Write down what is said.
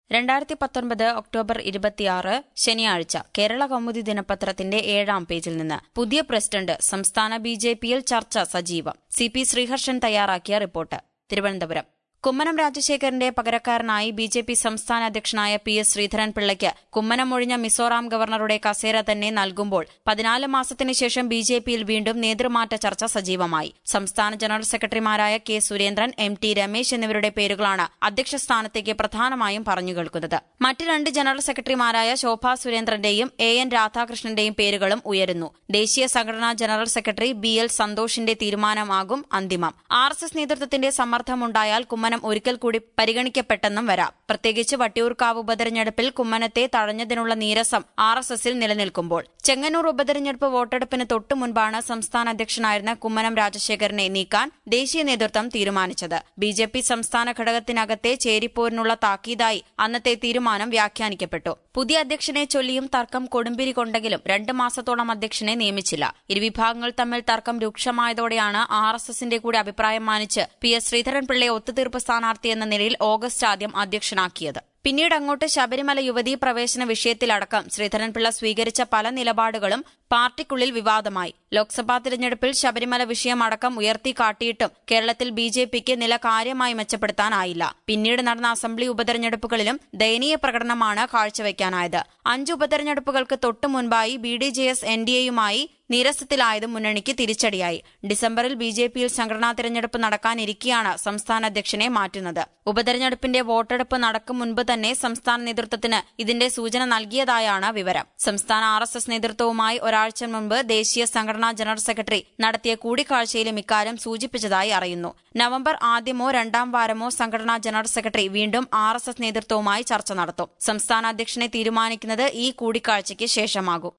രണ്ടായിരത്തി പത്തൊൻപത് ഒക്ടോബർ ഇരുപത്തിയാറ് ശനിയാഴ്ച കേരള കൗമുദി ദിനപത്രത്തിന്റെ ഏഴാം പേജിൽ നിന്ന് പുതിയ പ്രസിഡന്റ് സംസ്ഥാന ബി ജെ പിയിൽ ചർച്ച സജീവം സി പി ശ്രീഹർഷൻ തയ്യാറാക്കിയ റിപ്പോർട്ട് തിരുവനന്തപുരം കുമ്മനം രാജശേഖരന്റെ പകരക്കാരനായി ബി ജെ പി സംസ്ഥാന അധ്യക്ഷനായ പി എസ് ശ്രീധരൻപിള്ളയ്ക്ക് കുമ്മനം ഒഴിഞ്ഞ മിസോറാം ഗവർണറുടെ കസേര തന്നെ നൽകുമ്പോൾ പതിനാല് മാസത്തിന് ശേഷം ബി ജെ പിയിൽ വീണ്ടും നേതൃമാറ്റ ചർച്ച സജീവമായി സംസ്ഥാന ജനറൽ സെക്രട്ടറിമാരായ K Surendran M T Ramesh എന്നിവരുടെ പേരുകളാണ് അധ്യക്ഷ സ്ഥാനത്തേക്ക് പ്രധാനമായും പറഞ്ഞു കേൾക്കുന്നത് മറ്റ് രണ്ട് ജനറൽ സെക്രട്ടറിമാരായ ശോഭാ സുരേന്ദ്രന്റെയും എ എൻ രാധാകൃഷ്ണന്റെയും പേരുകളും ഉയരുന്നു ദേശീയ സംഘടനാ ജനറൽ സെക്രട്ടറി ബി എൽ സന്തോഷിന്റെ തീരുമാനമാകും അന്തിമം ആർ എസ് എസ് നേതൃത്വത്തിന്റെ സമ്മർദ്ദമുണ്ടായാൽ കുമ്മനം ഒരിക്കൽ കൂടി പരിഗണിക്കപ്പെട്ടെന്നും വരാം പ്രത്യേകിച്ച് വട്ടിയൂർക്കാവ് ഉപതെരഞ്ഞെടുപ്പിൽ കുമ്മനത്തെ തഴഞ്ഞതിനുള്ള നീരസം ആർ എസ് എസിൽ നിലനിൽക്കുമ്പോൾ ചെങ്ങന്നൂർ ഉപതെരഞ്ഞെടുപ്പ് വോട്ടെടുപ്പിന് തൊട്ടു മുൻപാണ് സംസ്ഥാന അധ്യക്ഷനായിരുന്ന കുമ്മനം രാജശേഖരനെ നീക്കാൻ ദേശീയ നേതൃത്വം തീരുമാനിച്ചത് ബി ജെ പി സംസ്ഥാന ഘടകത്തിനകത്തെ ചേരിപ്പോരിനുള്ള താക്കീതായി അന്നത്തെ തീരുമാനം വ്യാഖ്യാനിക്കപ്പെട്ടു പുതിയ അധ്യക്ഷനെ ചൊല്ലിയും തർക്കം കൊടുമ്പിരി കൊണ്ടെങ്കിലും രണ്ട് മാസത്തോളം അധ്യക്ഷനെ നിയമിച്ചില്ല ഇരുവിഭാഗങ്ങൾ തമ്മിൽ തർക്കം രൂക്ഷമായതോടെയാണ് ആർ എസ് എസിന്റെ കൂടി അഭിപ്രായം മാനിച്ച് പി എസ് ശ്രീധരൻപിള്ളയെ ഒത്തുതീർപ്പ് സ്ഥാനാർത്ഥി എന്ന നിലയിൽ ഓഗസ്റ്റ് ആദ്യം അധ്യക്ഷനാക്കിയത് പിന്നീട് അങ്ങോട്ട് ശബരിമല യുവതീ പ്രവേശന വിഷയത്തിലടക്കം ശ്രീധരൻപിള്ള സ്വീകരിച്ച പല നിലപാടുകളും പാർട്ടിക്കുള്ളിൽ വിവാദമായി ലോക്സഭാ തിരഞ്ഞെടുപ്പിൽ ശബരിമല വിഷയം അടക്കം ഉയർത്തിക്കാട്ടിയിട്ടും കേരളത്തിൽ ബി ജെ പിക്ക് നില കാര്യമായി മെച്ചപ്പെടുത്താനായില്ല പിന്നീട് നടന്ന അസംബ്ലി ഉപതെരഞ്ഞെടുപ്പുകളിലും ദയനീയ പ്രകടനമാണ് കാഴ്ചവെക്കാനായത് അഞ്ച് ഉപതെരഞ്ഞെടുപ്പുകൾക്ക് തൊട്ടു മുൻപായി B D J S N D എയുമായി നീരസത്തിലായത് മുന്നണിക്ക് തിരിച്ചടിയായി ഡിസംബറിൽ ബി ജെ പിയിൽ സംഘടനാ തിരഞ്ഞെടുപ്പ് നടക്കാനിരിക്കെയാണ് സംസ്ഥാന അധ്യക്ഷനെ മാറ്റുന്നത് ഉപതെരഞ്ഞെടുപ്പിന്റെ വോട്ടെടുപ്പ് നടക്കും മുൻപ് തന്നെ സംസ്ഥാന നേതൃത്വത്തിന് ഇതിന്റെ സൂചന നൽകിയതായാണ് വിവരം സംസ്ഥാന ആർ എസ് എസ് നേതൃത്വവുമായി ഒരാഴ്ച മുൻപ് ദേശീയ സംഘടനാ ജനറൽ സെക്രട്ടറി നടത്തിയ കൂടിക്കാഴ്ചയിലും ഇക്കാര്യം സൂചിപ്പിച്ചതായി അറിയുന്നു നവംബർ ആദ്യമോ രണ്ടാം വാരമോ സംഘടനാ ജനറൽ സെക്രട്ടറി വീണ്ടും ആർ എസ് എസ് നേതൃത്വവുമായി ചർച്ച നടത്തും സംസ്ഥാന അധ്യക്ഷനെ തീരുമാനിക്കുന്നത് ഈ കൂടിക്കാഴ്ചയ്ക്ക് ശേഷമാകും